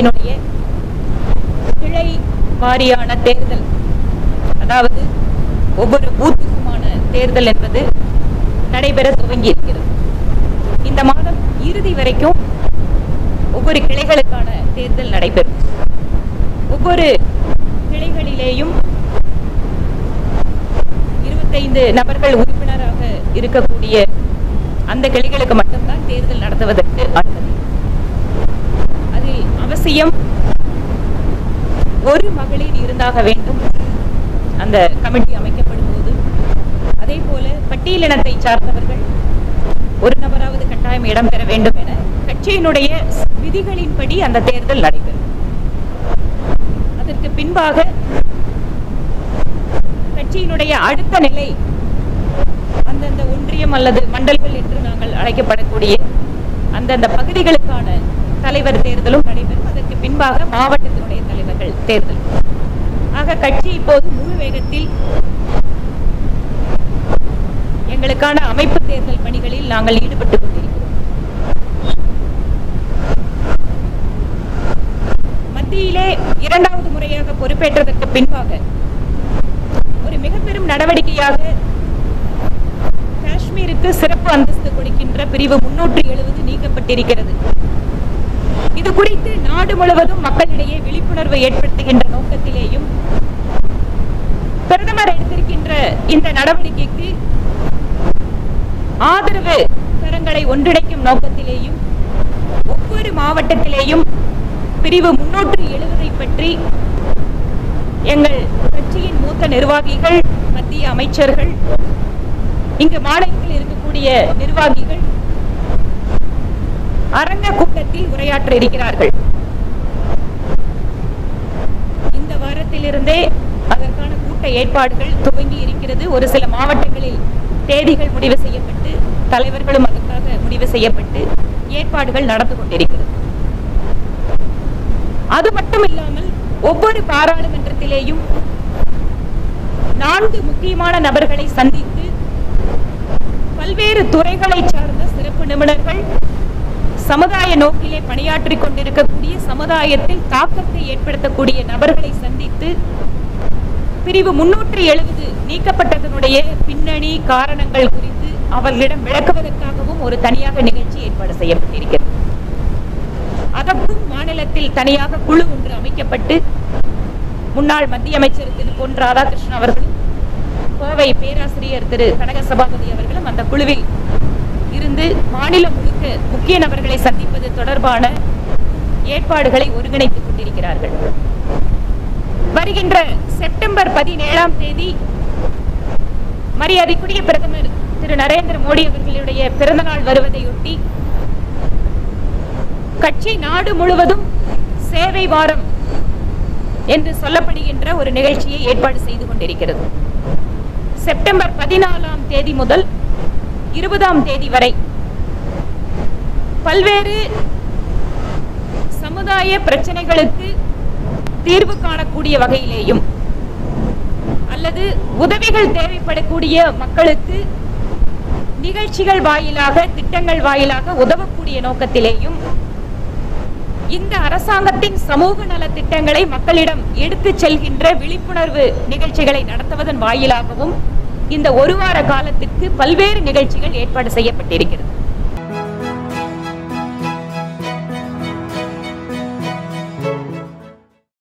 கட்சியினுடைய கிளை வாரியான தேர்தல் அதாவது ஒவ்வொரு பூத்துக்குமான தேர்தல் என்பது நடைபெற துவங்கி இருக்கிறது இந்த மாதம் இறுதி வரைக்கும் ஒவ்வொரு கிளைகளுக்கான தேர்தல் நடைபெறும் ஒவ்வொரு கிளைகளிலேயும் இருபத்தைந்து நபர்கள் உறுப்பினராக இருக்கக்கூடிய அந்த கிளைகளுக்கு மட்டும்தான் தேர்தல் நடத்துவதற்கு அனுமதி அதில் அவசியம் ஒரு மகளிர் இருந்தாக வேண்டும் அந்த கமிட்டி அமைக்கப்படும் போது அதே போல பட்டியலினத்தை சார்ந்தவர்கள் ஒரு நபராவது கட்டாயம் இடம்பெற வேண்டும் என கட்சியினுடைய விதிகளின்படி அந்த தேர்தல் நடைபெறும் அதற்கு பின்பாக கட்சியினுடைய அடுத்த நிலை அந்தந்த ஒன்றியம் அல்லது மண்டல்கள் என்று நாங்கள் அழைக்கப்படக்கூடிய அந்தந்த பகுதிகளுக்கான தலைவர் தேர்தலும் நடைபெறும் அதற்கு பின்பாக மாவட்டத்தினுடைய தலைவர்கள் தேர்தல் ஆக கட்சி இப்போது முழு வேகத்தில் எங்களுக்கான அமைப்பு தேர்தல் பணிகளில் நாங்கள் ஈடுபட்டுக் கொண்டிருக்கிறோம் மத்தியிலே இரண்டாவது முறையாக பொறுப்பேற்றதற்கு பின்பாக ஒரு மிக பெரும் நடவடிக்கையாக காஷ்மீருக்கு சிறப்பு அந்தஸ்து கொடுக்கின்ற பிரிவு முன்னூற்றி எழுபது நீக்கப்பட்டிருக்கிறது இது குறித்து நாடு முழுவதும் மக்களிடையே விழிப்புணர்வு ஏற்படுத்துகின்ற நோக்கத்திலேயும் பிரதமர் எடுத்திருக்கின்ற இந்த நடவடிக்கைக்கு ஆதரவு கரங்களை ஒன்றிணைக்கும் நோக்கத்திலேயும் ஒவ்வொரு மாவட்டத்திலேயும் பிரிவு முன்னூற்று எழுபதை பற்றி எங்கள் கட்சியின் மூத்த நிர்வாகிகள் மத்திய அமைச்சர்கள் இங்கு மாநிலத்தில் இருக்கக்கூடிய நிர்வாகிகள் அரங்க கூட்டத்தில் உரையாற்ற இருக்கிறார்கள் இந்த வாரத்திலிருந்தே அதற்கான கூட்ட ஏற்பாடுகள் துவங்கி இருக்கிறது ஒரு சில மாவட்டங்களில் தேதிகள் முடிவு செய்யப்பட்டு தலைவர்களும் அதற்காக முடிவு செய்யப்பட்டு ஏற்பாடுகள் நடந்து கொண்டிருக்கிறது அது மட்டும் இல்லாமல் ஒவ்வொரு பாராளுமன்றத்திலேயும் நான்கு முக்கியமான நபர்களை சந்தித்து பல்வேறு துறைகளை சார்ந்த சிறப்பு நிபுணர்கள் சமுதாய நோக்கிலே பணியாற்றிக் கொண்டிருக்கக்கூடிய சமுதாயத்தில் தாக்கத்தை ஏற்படுத்தக்கூடிய நபர்களை சந்தித்து பிரிவு முன்னூற்றி எழுபது நீக்கப்பட்டதனுடைய பின்னணி காரணங்கள் குறித்து அவர்களிடம் விளக்குவதற்காகவும் ஒரு தனியாக நிகழ்ச்சி ஏற்பாடு செய்யப்பட்டிருக்கிறது அதற்கும் மாநிலத்தில் தனியாக குழு ஒன்று அமைக்கப்பட்டு முன்னாள் மத்திய அமைச்சர் திரு பொன் ராதாகிருஷ்ணன் அவர்களும் கோவை பேராசிரியர் திரு கனக சபாபதி அவர்களும் அந்த குழுவில் இருந்து மாநிலம் முழுக்க முக்கிய நபர்களை சந்திப்பது தொடர்பான ஏற்பாடுகளை ஒருங்கிணைத்துக் கொண்டிருக்கிறார்கள் வருகின்ற செப்டம்பர் பதினேழாம் தேதி மரியாதைக்குரிய பிரதமர் திரு நரேந்திர மோடி அவர்களுடைய பிறந்தநாள் வருவதையொட்டி கட்சி நாடு முழுவதும் சேவை வாரம் என்று சொல்லப்படுகின்ற ஒரு நிகழ்ச்சியை ஏற்பாடு செய்து கொண்டிருக்கிறது செப்டம்பர் பதினாலாம் தேதி முதல் இருபதாம் தேதி வரை பல்வேறு சமுதாய பிரச்சனைகளுக்கு தீர்வு காணக்கூடிய வகையிலேயும் அல்லது உதவிகள் தேவைப்படக்கூடிய மக்களுக்கு நிகழ்ச்சிகள் வாயிலாக திட்டங்கள் வாயிலாக உதவக்கூடிய நோக்கத்திலேயும் இந்த அரசாங்கத்தின் சமூக நல திட்டங்களை மக்களிடம் எடுத்துச் செல்கின்ற விழிப்புணர்வு நிகழ்ச்சிகளை நடத்துவதன் வாயிலாகவும் இந்த ஒரு வார காலத்திற்கு பல்வேறு நிகழ்ச்சிகள் ஏற்பாடு செய்யப்பட்டிருக்கிறது